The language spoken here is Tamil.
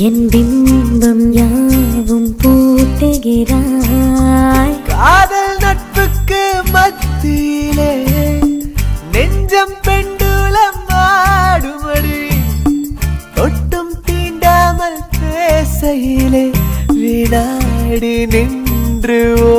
என் பிம்பம் யாவும் பூட்டுகிறாய் காதல் நட்புக்கு மத்தியிலே நெஞ்சம் பெண்டுலம் ஆடுமடி தொட்டும் தீண்டாமல் பேசையிலே வினாடி நின்று